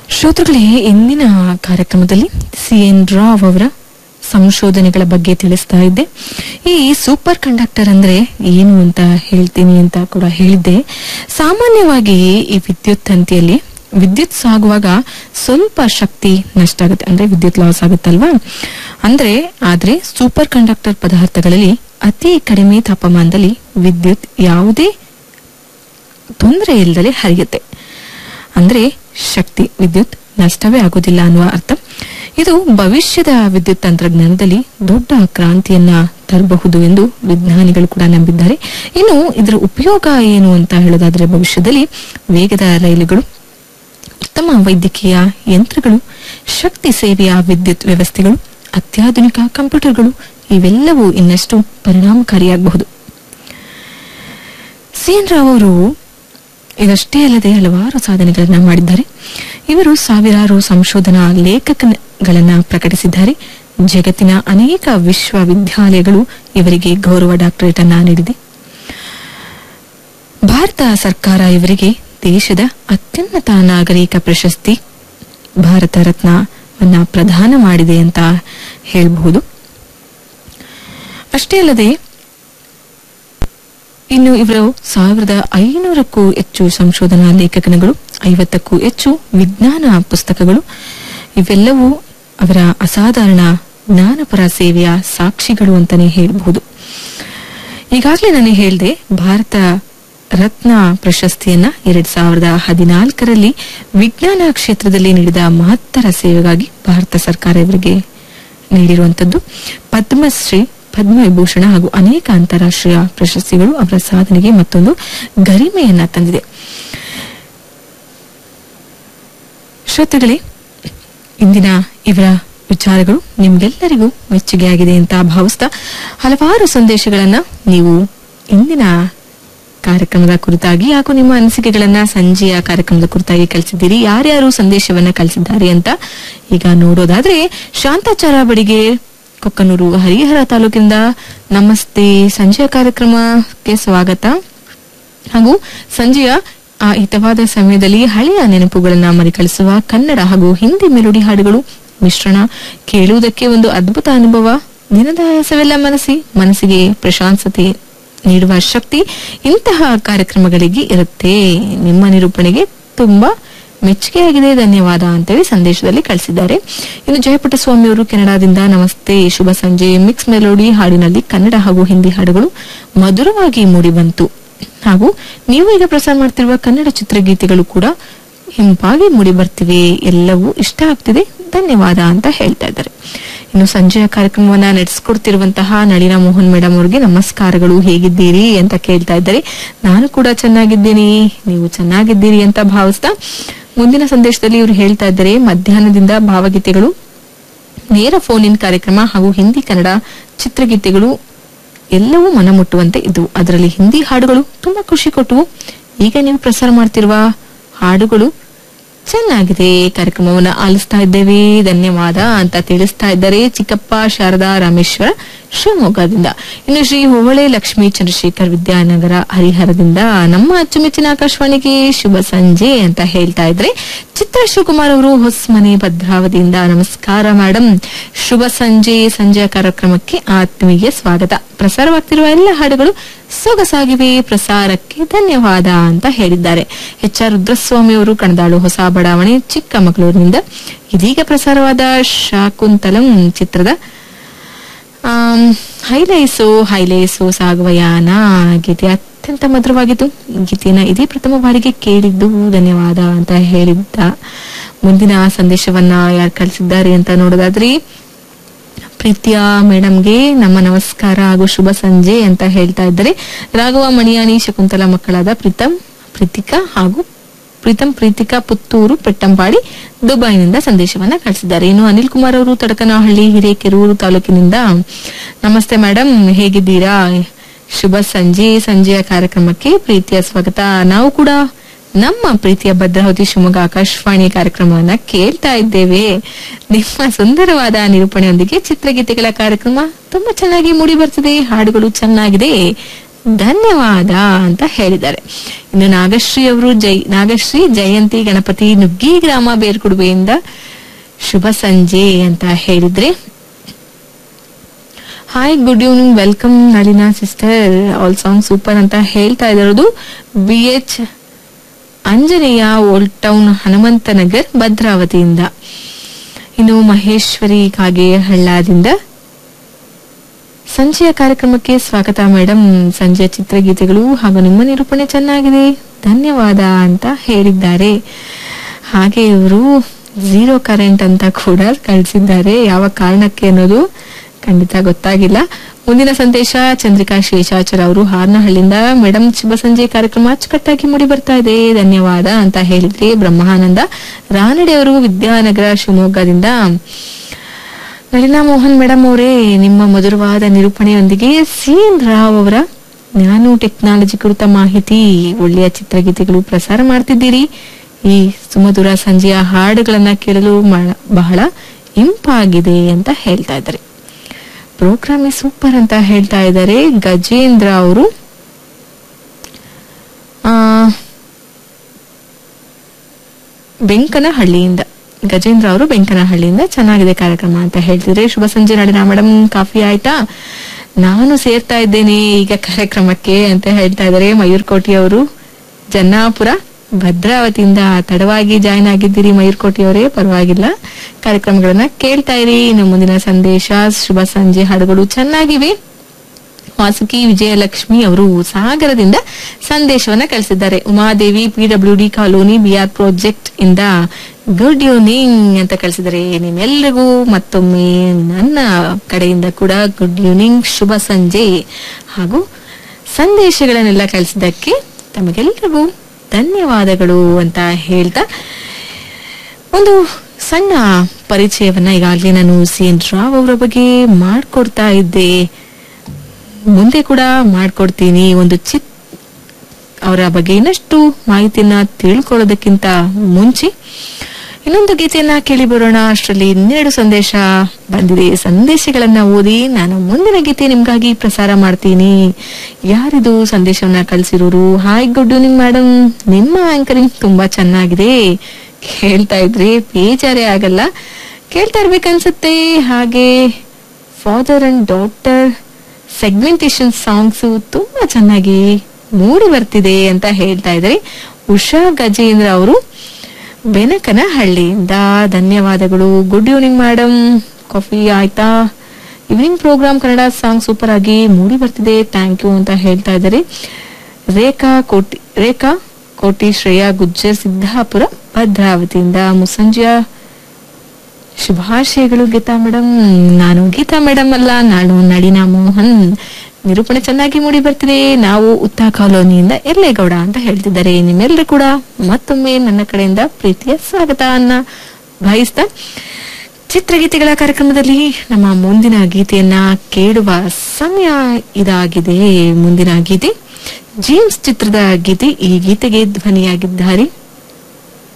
ಶ್ರೋತೃಗಳೇ ಇಂದಿನ ಕಾರ್ಯಕ್ರಮದಲ್ಲಿ ಸಿ ಎನ್ ರಾವ್ ಅವರ ಸಂಶೋಧನೆಗಳ ಬಗ್ಗೆ ತಿಳಿಸ್ತಾ ಇದ್ದೆ ಈ ಸೂಪರ್ ಕಂಡಕ್ಟರ್ ಅಂದ್ರೆ ಏನು ಅಂತ ಹೇಳ್ತೀನಿ ಅಂತ ಕೂಡ ಹೇಳಿದ್ದೆ ಸಾಮಾನ್ಯವಾಗಿ ಈ ವಿದ್ಯುತ್ ತಂತಿಯಲ್ಲಿ ವಿದ್ಯುತ್ ಸಾಗುವಾಗ ಸ್ವಲ್ಪ ಶಕ್ತಿ ನಷ್ಟ ಆಗುತ್ತೆ ಅಂದ್ರೆ ವಿದ್ಯುತ್ ಲಾಸ್ ಆಗುತ್ತಲ್ವಾ ಅಂದ್ರೆ ಆದ್ರೆ ಸೂಪರ್ ಕಂಡಕ್ಟರ್ ಪದಾರ್ಥಗಳಲ್ಲಿ ಅತಿ ಕಡಿಮೆ ತಾಪಮಾನದಲ್ಲಿ ವಿದ್ಯುತ್ ಯಾವುದೇ ತೊಂದರೆ ಇಲ್ಲದೆ ಹರಿಯುತ್ತೆ ಅಂದ್ರೆ ಶಕ್ತಿ ವಿದ್ಯುತ್ ನಷ್ಟವೇ ಆಗುವುದಿಲ್ಲ ಅನ್ನುವ ಅರ್ಥ ಇದು ಭವಿಷ್ಯದ ವಿದ್ಯುತ್ ತಂತ್ರಜ್ಞಾನದಲ್ಲಿ ದೊಡ್ಡ ಕ್ರಾಂತಿಯನ್ನ ತರಬಹುದು ಎಂದು ವಿಜ್ಞಾನಿಗಳು ಕೂಡ ನಂಬಿದ್ದಾರೆ ಇನ್ನು ಇದರ ಉಪಯೋಗ ಏನು ಅಂತ ಹೇಳೋದಾದ್ರೆ ಭವಿಷ್ಯದಲ್ಲಿ ವೇಗದ ರೈಲುಗಳು ಉತ್ತಮ ವೈದ್ಯಕೀಯ ಯಂತ್ರಗಳು ಶಕ್ತಿ ಸೇವೆಯ ವಿದ್ಯುತ್ ವ್ಯವಸ್ಥೆಗಳು ಅತ್ಯಾಧುನಿಕ ಕಂಪ್ಯೂಟರ್ಗಳು ಇವೆಲ್ಲವೂ ಇನ್ನಷ್ಟು ಪರಿಣಾಮಕಾರಿಯಾಗಬಹುದು ಸಿಎನ್ ರಾವ್ ಅವರು ಇದಷ್ಟೇ ಅಲ್ಲದೆ ಹಲವಾರು ಸಾಧನೆಗಳನ್ನ ಮಾಡಿದ್ದಾರೆ ಇವರು ಸಾವಿರಾರು ಸಂಶೋಧನಾ ಲೇಖಕಗಳನ್ನ ಪ್ರಕಟಿಸಿದ್ದಾರೆ ಜಗತ್ತಿನ ಅನೇಕ ವಿಶ್ವವಿದ್ಯಾಲಯಗಳು ಇವರಿಗೆ ಗೌರವ ಡಾಕ್ಟರೇಟ್ ಅನ್ನ ನೀಡಿದೆ ಭಾರತ ಸರ್ಕಾರ ಇವರಿಗೆ ದೇಶದ ಅತ್ಯುನ್ನತ ನಾಗರಿಕ ಪ್ರಶಸ್ತಿ ಭಾರತ ರತ್ನವನ್ನ ಪ್ರದಾನ ಮಾಡಿದೆ ಅಂತ ಹೇಳಬಹುದು ಅಷ್ಟೇ ಅಲ್ಲದೆ ಇನ್ನು ಇವರು ಸಾವಿರದ ಐನೂರಕ್ಕೂ ಹೆಚ್ಚು ಸಂಶೋಧನಾ ಲೇಖಕನಗಳು ಐವತ್ತಕ್ಕೂ ಹೆಚ್ಚು ವಿಜ್ಞಾನ ಪುಸ್ತಕಗಳು ಇವೆಲ್ಲವೂ ಅವರ ಅಸಾಧಾರಣ ಜ್ಞಾನಪರ ಸೇವೆಯ ಸಾಕ್ಷಿಗಳು ಅಂತಾನೆ ಹೇಳಬಹುದು ಈಗಾಗಲೇ ನಾನು ಹೇಳಿದೆ ಭಾರತ ರತ್ನ ಪ್ರಶಸ್ತಿಯನ್ನ ಎರಡ್ ಸಾವಿರದ ಹದಿನಾಲ್ಕರಲ್ಲಿ ವಿಜ್ಞಾನ ಕ್ಷೇತ್ರದಲ್ಲಿ ನೀಡಿದ ಮಹತ್ತರ ಸೇವೆಗಾಗಿ ಭಾರತ ಸರ್ಕಾರ ಇವರಿಗೆ ನೀಡಿರುವಂತದ್ದು ಪದ್ಮಶ್ರೀ ಪದ್ಮವಿಭೂಷಣ ಹಾಗೂ ಅನೇಕ ಅಂತಾರಾಷ್ಟ್ರೀಯ ಪ್ರಶಸ್ತಿಗಳು ಅವರ ಸಾಧನೆಗೆ ಮತ್ತೊಂದು ಗರಿಮೆಯನ್ನ ತಂದಿದೆ ಶ್ರೋತೃಗಳೇ ಇಂದಿನ ಇವರ ವಿಚಾರಗಳು ನಿಮ್ಗೆಲ್ಲರಿಗೂ ಮೆಚ್ಚುಗೆಯಾಗಿದೆ ಅಂತ ಭಾವಿಸ್ತಾ ಹಲವಾರು ಸಂದೇಶಗಳನ್ನ ನೀವು ಇಂದಿನ ಕಾರ್ಯಕ್ರಮದ ಕುರಿತಾಗಿ ಹಾಗೂ ನಿಮ್ಮ ಅನಿಸಿಕೆಗಳನ್ನ ಸಂಜೆಯ ಕಾರ್ಯಕ್ರಮದ ಕುರಿತಾಗಿ ಕಳಿಸಿದ್ದೀರಿ ಯಾರ್ಯಾರು ಸಂದೇಶವನ್ನ ಕಳಿಸಿದ್ದಾರೆ ಅಂತ ಈಗ ನೋಡೋದಾದ್ರೆ ಶಾಂತಾಚಾರ ಬಡಿಗೆ ಕೊಕ್ಕನೂರು ಹರಿಹರ ತಾಲೂಕಿಂದ ನಮಸ್ತೆ ಸಂಜೆಯ ಕಾರ್ಯಕ್ರಮಕ್ಕೆ ಸ್ವಾಗತ ಹಾಗೂ ಸಂಜೆಯ ಆ ಹಿತವಾದ ಸಮಯದಲ್ಲಿ ಹಳೆಯ ನೆನಪುಗಳನ್ನ ಮರಿಕಳಿಸುವ ಕನ್ನಡ ಹಾಗೂ ಹಿಂದಿ ಮೆಲೋಡಿ ಹಾಡುಗಳು ಮಿಶ್ರಣ ಕೇಳುವುದಕ್ಕೆ ಒಂದು ಅದ್ಭುತ ಅನುಭವ ದಿನದ ಆಯಾಸವೆಲ್ಲ ಮನಸ್ಸಿ ಮನಸ್ಸಿಗೆ ಪ್ರಶಾಂತತೆ ನೀಡುವ ಶಕ್ತಿ ಇಂತಹ ಕಾರ್ಯಕ್ರಮಗಳಿಗೆ ಇರುತ್ತೆ ನಿಮ್ಮ ನಿರೂಪಣೆಗೆ ತುಂಬಾ ಮೆಚ್ಚುಗೆಯಾಗಿದೆ ಧನ್ಯವಾದ ಅಂತೇಳಿ ಸಂದೇಶದಲ್ಲಿ ಕಳಿಸಿದ್ದಾರೆ ಇನ್ನು ಜಯಪುಟ್ಟಸ್ವಾಮಿ ಅವರು ಕೆನಡಾದಿಂದ ನಮಸ್ತೆ ಶುಭ ಸಂಜೆ ಮಿಕ್ಸ್ ಮೆಲೋಡಿ ಹಾಡಿನಲ್ಲಿ ಕನ್ನಡ ಹಾಗೂ ಹಿಂದಿ ಹಾಡುಗಳು ಮಧುರವಾಗಿ ಮೂಡಿಬಂತು ಹಾಗೂ ನೀವು ಈಗ ಪ್ರಸಾರ ಮಾಡ್ತಿರುವ ಕನ್ನಡ ಚಿತ್ರಗೀತೆಗಳು ಕೂಡ ಹಿಂಪಾಗಿ ಮೂಡಿ ಬರ್ತಿವೆ ಎಲ್ಲವೂ ಇಷ್ಟ ಆಗ್ತಿದೆ ಧನ್ಯವಾದ ಅಂತ ಹೇಳ್ತಾ ಇದ್ದಾರೆ ಇನ್ನು ಸಂಜೆಯ ಕಾರ್ಯಕ್ರಮವನ್ನ ನಡೆಸ್ಕೊಡ್ತಿರುವಂತಹ ನಳಿನಾ ಮೋಹನ್ ಮೇಡಮ್ ಅವರಿಗೆ ನಮಸ್ಕಾರಗಳು ಹೇಗಿದ್ದೀರಿ ಅಂತ ಕೇಳ್ತಾ ಇದ್ದಾರೆ ನಾನು ಕೂಡ ಚೆನ್ನಾಗಿದ್ದೀನಿ ನೀವು ಚೆನ್ನಾಗಿದ್ದೀರಿ ಅಂತ ಭಾವಿಸ್ತಾ ಮುಂದಿನ ಸಂದೇಶದಲ್ಲಿ ಇವರು ಹೇಳ್ತಾ ಇದ್ದಾರೆ ಮಧ್ಯಾಹ್ನದಿಂದ ಭಾವಗೀತೆಗಳು ನೇರ ಫೋನ್ ಇನ್ ಕಾರ್ಯಕ್ರಮ ಹಾಗೂ ಹಿಂದಿ ಕನ್ನಡ ಚಿತ್ರಗೀತೆಗಳು ಎಲ್ಲವೂ ಮನಮುಟ್ಟುವಂತೆ ಇದ್ದವು ಅದರಲ್ಲಿ ಹಿಂದಿ ಹಾಡುಗಳು ತುಂಬಾ ಖುಷಿ ಕೊಟ್ಟವು ಈಗ ನೀವು ಪ್ರಸಾರ ಮಾಡ್ತಿರುವ ಹಾಡುಗಳು ಚೆನ್ನಾಗಿದೆ ಕಾರ್ಯಕ್ರಮವನ್ನ ಆಲಿಸ್ತಾ ಇದ್ದೇವೆ ಧನ್ಯವಾದ ಅಂತ ತಿಳಿಸ್ತಾ ಇದ್ದಾರೆ ಚಿಕ್ಕಪ್ಪ ಶಾರದಾ ರಾಮೇಶ್ವರ ಶಿವಮೊಗ್ಗದಿಂದ ಇನ್ನು ಶ್ರೀ ಹೋಬಳೆ ಲಕ್ಷ್ಮೀ ಚಂದ್ರಶೇಖರ್ ವಿದ್ಯಾನಗರ ಹರಿಹರದಿಂದ ನಮ್ಮ ಅಚ್ಚುಮೆಚ್ಚಿನ ಆಕಾಶವಾಣಿಗೆ ಶುಭ ಸಂಜೆ ಅಂತ ಹೇಳ್ತಾ ಇದ್ರೆ ಚಿತ್ರ ಶಿವಕುಮಾರ್ ಅವರು ಹೊಸಮನೆ ಭದ್ರಾವತಿಯಿಂದ ನಮಸ್ಕಾರ ಮೇಡಮ್ ಶುಭ ಸಂಜೆ ಸಂಜೆಯ ಕಾರ್ಯಕ್ರಮಕ್ಕೆ ಆತ್ಮೀಯ ಸ್ವಾಗತ ಪ್ರಸಾರವಾಗ್ತಿರುವ ಎಲ್ಲ ಹಾಡುಗಳು ಸೊಗಸಾಗಿವೆ ಪ್ರಸಾರಕ್ಕೆ ಧನ್ಯವಾದ ಅಂತ ಹೇಳಿದ್ದಾರೆ ಎಚ್ ಆರ್ ರುದ್ರಸ್ವಾಮಿ ಅವರು ಕಣದಾಳು ಹೊಸ ಬಡಾವಣೆ ಚಿಕ್ಕಮಗಳೂರಿನಿಂದ ಇದೀಗ ಪ್ರಸಾರವಾದ ಶಾಕುಂತಲಂ ಚಿತ್ರದ ಆಮ್, ಹೈಲೈಸು ಹೈಲೈಸು ಸಾಗುವ ಯಾನ ಗೀತೆ ಅತ್ಯಂತ ಮಧುರವಾಗಿತ್ತು ಗೀತೆಯನ್ನ ಇದೇ ಪ್ರಥಮ ಬಾರಿಗೆ ಕೇಳಿದ್ದು ಧನ್ಯವಾದ ಅಂತ ಹೇಳಿದ್ದ ಮುಂದಿನ ಸಂದೇಶವನ್ನ ಯಾರು ಕಳಿಸಿದ್ದಾರೆ ಅಂತ ನೋಡೋದಾದ್ರೆ ಪ್ರೀತಿಯ ಮೇಡಮ್ಗೆ ನಮ್ಮ ನಮಸ್ಕಾರ ಹಾಗೂ ಶುಭ ಸಂಜೆ ಅಂತ ಹೇಳ್ತಾ ಇದ್ದಾರೆ ರಾಘವ ಮಣಿಯಾನಿ ಶಕುಂತಲ ಮಕ್ಕಳಾದ ಪ್ರೀತಂ ಪ್ರೀತಿಕಾ ಹಾಗೂ ಪ್ರೀತಂ ಪ್ರೀತಿಕಾ ಪುತ್ತೂರು ಪೆಟ್ಟಂಪಾಡಿ ದುಬೈನಿಂದ ಸಂದೇಶವನ್ನ ಕಳಿಸಿದ್ದಾರೆ ಇನ್ನು ಅನಿಲ್ ಕುಮಾರ್ ಅವರು ತಡಕನಹಳ್ಳಿ ಹಿರೇಕೆರೂರು ತಾಲೂಕಿನಿಂದ ನಮಸ್ತೆ ಮೇಡಮ್ ಹೇಗಿದ್ದೀರಾ ಶುಭ ಸಂಜೆ ಸಂಜೆಯ ಕಾರ್ಯಕ್ರಮಕ್ಕೆ ಪ್ರೀತಿಯ ಸ್ವಾಗತ ನಾವು ಕೂಡ ನಮ್ಮ ಪ್ರೀತಿಯ ಭದ್ರಾವತಿ ಶಿವಮೊಗ್ಗ ಆಕಾಶವಾಣಿ ಕಾರ್ಯಕ್ರಮವನ್ನ ಕೇಳ್ತಾ ಇದ್ದೇವೆ ನಿಮ್ಮ ಸುಂದರವಾದ ನಿರೂಪಣೆಯೊಂದಿಗೆ ಚಿತ್ರಗೀತೆಗಳ ಕಾರ್ಯಕ್ರಮ ತುಂಬಾ ಚೆನ್ನಾಗಿ ಮೂಡಿ ಬರ್ತಿದೆ ಹಾಡುಗಳು ಚೆನ್ನಾಗಿದೆ ಧನ್ಯವಾದ ಅಂತ ಹೇಳಿದ್ದಾರೆ ಇನ್ನು ನಾಗಶ್ರೀ ಅವರು ಜೈ ನಾಗಶ್ರೀ ಜಯಂತಿ ಗಣಪತಿ ನುಗ್ಗಿ ಗ್ರಾಮ ಬೇರ್ಕುಡುವೆಯಿಂದ ಶುಭ ಸಂಜೆ ಅಂತ ಹೇಳಿದ್ರೆ hi good evening welcome Nalina sister all song super ಅಂತ ಹೇಳ್ತಾ ಇರೋದು B H Anjaneya old town Hanumanthanagar ಭದ್ರಾವತಿಯಿಂದ ಇನ್ನು ಮಹೇಶ್ವರಿ ಕಾಗೆ ಹಳ್ಳದಿಂದ ಸಂಜೆಯ ಕಾರ್ಯಕ್ರಮಕ್ಕೆ ಸ್ವಾಗತ ಮೇಡಮ್ ಸಂಜೆಯ ಚಿತ್ರಗೀತೆಗಳು ಹಾಗೂ ನಿಮ್ಮ ನಿರೂಪಣೆ ಚೆನ್ನಾಗಿದೆ ಧನ್ಯವಾದ ಅಂತ ಹೇಳಿದ್ದಾರೆ ಹಾಗೆ ಇವರು ಝೀರೋ ಕರೆಂಟ್ ಅಂತ ಕೂಡ ಕಳಿಸಿದ್ದಾರೆ ಯಾವ ಕಾರಣಕ್ಕೆ ಅನ್ನೋದು ಖಂಡಿತ ಗೊತ್ತಾಗಿಲ್ಲ ಮುಂದಿನ ಸಂದೇಶ ಚಂದ್ರಿಕಾ ಶೇಷಾಚರ ಅವರು ಹಾರ್ನಹಳ್ಳಿಯಿಂದ ಮೇಡಮ್ ಶುಭ ಸಂಜೆ ಕಾರ್ಯಕ್ರಮ ಅಚ್ಚುಕಟ್ಟಾಗಿ ಮೂಡಿ ಬರ್ತಾ ಇದೆ ಧನ್ಯವಾದ ಅಂತ ಹೇಳಿದ್ರಿ ಬ್ರಹ್ಮಾನಂದ ರಾನಡೆ ಅವರು ವಿದ್ಯಾನಗರ ಶಿವಮೊಗ್ಗದಿಂದ ನಳಿನಾ ಮೋಹನ್ ಮೇಡಮ್ ಅವರೇ ನಿಮ್ಮ ಮಧುರವಾದ ನಿರೂಪಣೆಯೊಂದಿಗೆ ಸಿ ಎನ್ ರಾವ್ ಅವರ ಜ್ಞಾನು ಟೆಕ್ನಾಲಜಿ ಕುರಿತ ಮಾಹಿತಿ ಒಳ್ಳೆಯ ಚಿತ್ರಗೀತೆಗಳು ಪ್ರಸಾರ ಮಾಡ್ತಿದ್ದೀರಿ ಈ ಸುಮಧುರ ಸಂಜೆಯ ಹಾಡುಗಳನ್ನ ಕೇಳಲು ಮ- ಬಹಳ ಇಂಪಾಗಿದೆ ಅಂತ ಹೇಳ್ತಾ ಇದ್ದಾರೆ ಪ್ರೋಗ್ರಾಮ್ ಸೂಪರ್ ಅಂತ ಹೇಳ್ತಾ ಇದ್ದಾರೆ ಗಜೇಂದ್ರ ಅವರು ಆ ಬೆಂಕನಹಳ್ಳಿಯಿಂದ ಗಜೇಂದ್ರ ಅವರು ಬೆಂಕನಹಳ್ಳಿಯಿಂದ ಚೆನ್ನಾಗಿದೆ ಕಾರ್ಯಕ್ರಮ ಅಂತ ಹೇಳ್ತಿದ್ರೆ ಶುಭ ಸಂಜೆ ನಡಿನ ಮೇಡಮ್ ಕಾಫಿ ಆಯ್ತಾ ನಾನು ಸೇರ್ತಾ ಇದ್ದೇನೆ ಈಗ ಕಾರ್ಯಕ್ರಮಕ್ಕೆ ಅಂತ ಹೇಳ್ತಾ ಇದ್ದಾರೆ ಮಯೂರ್ಕೋಟಿ ಅವರು ಜನ್ನಾಪುರ ಭದ್ರಾವತಿಯಿಂದ ತಡವಾಗಿ ಜಾಯ್ನ್ ಆಗಿದ್ದೀರಿ ಮಯೂರ್ಕೋಟಿ ಅವರೇ ಪರವಾಗಿಲ್ಲ ಕಾರ್ಯಕ್ರಮಗಳನ್ನ ಕೇಳ್ತಾ ಇರಿ ಇನ್ನು ಮುಂದಿನ ಸಂದೇಶ ಶುಭ ಸಂಜೆ ಹಾಡುಗಳು ಚೆನ್ನಾಗಿವೆ ವಾಸುಕಿ ವಿಜಯಲಕ್ಷ್ಮಿ ಅವರು ಸಾಗರದಿಂದ ಸಂದೇಶವನ್ನ ಕಳಿಸಿದ್ದಾರೆ Umadevi P W D colony B R project ಇಂದ ಗುಡ್ ಈವ್ನಿಂಗ್ ಅಂತ ಕಳಿಸಿದ್ದಾರೆ ನಿಮ್ಮೆಲ್ಲರಿಗೂ ಮತ್ತೊಮ್ಮೆ ನನ್ನ ಕಡೆಯಿಂದ ಕೂಡ ಗುಡ್ ಈವ್ನಿಂಗ್ ಶುಭ ಸಂಜೆ ಹಾಗೂ ಸಂದೇಶಗಳನ್ನೆಲ್ಲ ಕಳಿಸಿದ್ದಕ್ಕೆ ತಮಗೆಲ್ಲರಿಗೂ ಧನ್ಯವಾದಗಳು ಅಂತ ಹೇಳ್ತಾ ಒಂದು ಸಣ್ಣ ಪರಿಚಯವನ್ನ ಈಗಾಗಲೇ ನಾನು ಸಿ ಎನ್ ರಾವ್ ಅವರ ಬಗ್ಗೆ ಮಾಡ್ಕೊಡ್ತಾ ಇದ್ದೆ ಮುಂದೆ ಕೂಡ ಮಾಡ್ಕೊಡ್ತೀನಿ ಒಂದು ಚಿತ್ ಅವರ ಬಗ್ಗೆ ಇನ್ನಷ್ಟು ಮಾಹಿತಿಯನ್ನ ತಿಳ್ಕೊಳ್ಳೋದಕ್ಕಿಂತ ಮುಂಚೆ ಇನ್ನೊಂದು ಗೀತೆಯನ್ನ ಕೇಳಿ ಬರೋಣ ಅಷ್ಟರಲ್ಲಿ ಇನ್ನೆರಡು ಸಂದೇಶ ಬಂದಿದೆ ಸಂದೇಶಗಳನ್ನ ಓದಿ ನಾನು ಮುಂದಿನ ಗೀತೆ ನಿಮ್ಗಾಗಿ ಪ್ರಸಾರ ಮಾಡ್ತೀನಿ ಯಾರಿದು ಸಂದೇಶವನ್ನ ಕಳಿಸಿರೋರು ಹಾಯ್ ಗುಡ್ ಈವ್ನಿಂಗ್ ಮೇಡಮ್ ನಿಮ್ಮ ಆಂಕರಿಂಗ್ ತುಂಬಾ ಚೆನ್ನಾಗಿದೆ ಕೇಳ್ತಾ ಇದ್ರಿ ಬೇಜಾರೇ ಆಗಲ್ಲ ಕೇಳ್ತಾ ಇರ್ಬೇಕನ್ಸುತ್ತೆ ಹಾಗೆ father and doctor segmentation songs ತುಂಬಾ ಚೆನ್ನಾಗಿ ಮೂಡಿ ಬರ್ತಿದೆ ಅಂತ ಹೇಳ್ತಾ ಇದ್ದಾರೆ ಉಷಾ ಗಜೇಂದ್ರ ಅವರು ಬೆನಕನ ಹಳ್ಳಿಯಿಂದ ಧನ್ಯವಾದಗಳು ಗುಡ್ ಈವ್ನಿಂಗ್ ಮೇಡಮ್ ಕಾಫಿ ಆಯ್ತಾ evening programme Kannada song super ಆಗಿ ಮೂಡಿ ಬರ್ತಿದೆ ಥ್ಯಾಂಕ್ ಯು ಅಂತ ಹೇಳ್ತಾ ಇದ್ದಾರೆ ರೇಖಾ ಕೋಟಿ ರೇಖಾ ಕೋಟಿ ಶ್ರೇಯಾ ಗುಜ್ಜರ್ ಸಿದ್ದಾಪುರ ಭದ್ರಾವತಿಯಿಂದ ಮುಸಂಜೆಯ ಶುಭಾಶಯಗಳು ಗೀತಾ ಮೇಡಮ್ ನಾನು ಗೀತಾ ಮೇಡಮ್ ಅಲ್ಲ ನಾನು ನಳಿನಾ ಮೋಹನ್ ನಿರೂಪಣೆ ಚೆನ್ನಾಗಿ ಮೂಡಿ ಬರ್ತಿದೆ ನಾವು ಉತ್ತಾ ಕಾಲೋನಿಯಿಂದ ಎರ್ಲೇಗೌಡ ಅಂತ ಹೇಳ್ತಿದ್ದಾರೆ ನಿಮ್ಮೆಲ್ಲರೂ ಕೂಡ ಮತ್ತೊಮ್ಮೆ ನನ್ನ ಕಡೆಯಿಂದ ಪ್ರೀತಿಯ ಸ್ವಾಗತ ಅನ್ನ ಭಾವಿಸ್ತಾ ಚಿತ್ರಗೀತೆಗಳ ಕಾರ್ಯಕ್ರಮದಲ್ಲಿ ನಮ್ಮ ಮುಂದಿನ ಗೀತೆಯನ್ನ ಕೇಳುವ ಸಮಯ ಇದಾಗಿದೆ ಮುಂದಿನ ಗೀತೆ ಜೇಮ್ಸ್ ಚಿತ್ರದ ಗೀತೆ ಈ ಗೀತೆಗೆ ಧ್ವನಿಯಾಗಿದ್ದಾರೆ